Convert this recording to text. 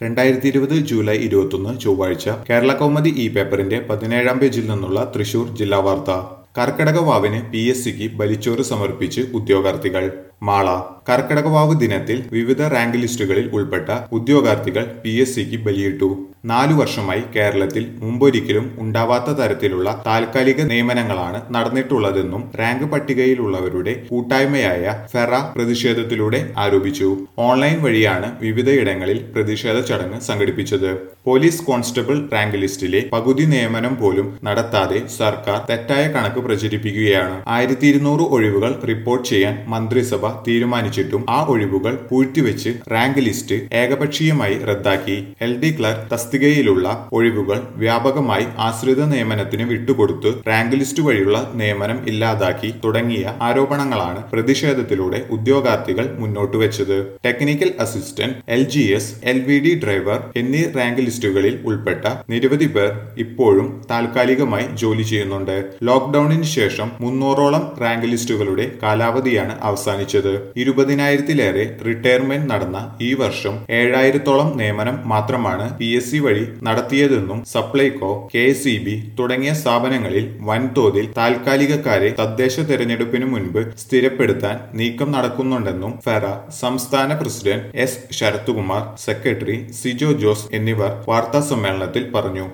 രണ്ടായിരത്തി ഇരുപത് ജൂലൈ ഇരുപത്തൊന്ന് ചൊവ്വാഴ്ച കേരള കൗമുദി ഇ പേപ്പറിന്റെ പതിനേഴാം പേജിൽ നിന്നുള്ള തൃശൂർ ജില്ലാ വാർത്ത കർക്കിടകവാവിന് പി എസ് സിക്ക് ബലിച്ചോറ് സമർപ്പിച്ച് ഉദ്യോഗാർത്ഥികൾ മാള കർക്കിടകവാവ് ദിനത്തിൽ വിവിധ റാങ്ക് ലിസ്റ്റുകളിൽ ഉൾപ്പെട്ട ഉദ്യോഗാർത്ഥികൾ പി എസ് സിക്ക് ബലിയിട്ടു നാലു വർഷമായി കേരളത്തിൽ മുമ്പൊരിക്കലും ഉണ്ടാവാത്ത തരത്തിലുള്ള താൽക്കാലിക നിയമനങ്ങളാണ് നടന്നിട്ടുള്ളതെന്നും റാങ്ക് പട്ടികയിലുള്ളവരുടെ കൂട്ടായ്മയായ ഫെറ പ്രതിഷേധത്തിലൂടെ ആരോപിച്ചു ഓൺലൈൻ വഴിയാണ് വിവിധയിടങ്ങളിൽ പ്രതിഷേധ ചടങ്ങ് സംഘടിപ്പിച്ചത് പോലീസ് കോൺസ്റ്റബിൾ റാങ്ക് ലിസ്റ്റിലെ പകുതി നിയമനം പോലും നടത്താതെ സർക്കാർ തെറ്റായ കണക്ക് പ്രചരിപ്പിക്കുകയാണ് ആയിരത്തി ഇരുന്നൂറ് ഒഴിവുകൾ റിപ്പോർട്ട് ചെയ്യാൻ മന്ത്രിസഭ തീരുമാനിച്ചിട്ടും ആ ഒഴിവുകൾ പൂഴ്ത്തിവെച്ച് റാങ്ക് ലിസ്റ്റ് ഏകപക്ഷീയമായി റദ്ദാക്കി എൽ ഡി ക്ലർക്ക് തസ്തികയിലുള്ള ഒഴിവുകൾ വ്യാപകമായി ആശ്രിത നിയമനത്തിന് വിട്ടുകൊടുത്ത് റാങ്ക് ലിസ്റ്റ് വഴിയുള്ള നിയമനം ഇല്ലാതാക്കി തുടങ്ങിയ ആരോപണങ്ങളാണ് പ്രതിഷേധത്തിലൂടെ ഉദ്യോഗാർത്ഥികൾ മുന്നോട്ട് വെച്ചത് technical assistant L G S L V D driver എന്നീ റാങ്ക് ലിസ്റ്റുകളിൽ ഉൾപ്പെട്ട നിരവധി പേർ ഇപ്പോഴും താൽക്കാലികമായി ജോലി ചെയ്യുന്നുണ്ട് ലോക്ക്ഡൌണിന് ശേഷം മുന്നൂറോളം റാങ്ക് ലിസ്റ്റുകളുടെ കാലാവധിയാണ് അവസാനിച്ചത് ഇരുപതിനായിരത്തിലേറെ റിട്ടയർമെന്റ് നടന്ന ഈ വർഷം ഏഴായിരത്തോളം നിയമനം മാത്രമാണ് പി എസ് സി വഴി നടത്തിയതെന്നും സപ്ലൈകോ കെ എസ് തുടങ്ങിയ സ്ഥാപനങ്ങളിൽ വൻതോതിൽ താൽക്കാലികക്കാരെ തദ്ദേശ തെരഞ്ഞെടുപ്പിന് മുൻപ് സ്ഥിരപ്പെടുത്താൻ നീക്കം നടക്കുന്നുണ്ടെന്നും ഫെറ സംസ്ഥാന president S Sarathkumar secretary Sijo Jose എന്നിവർ വാർത്താ സമ്മേളനത്തിൽ പറഞ്ഞു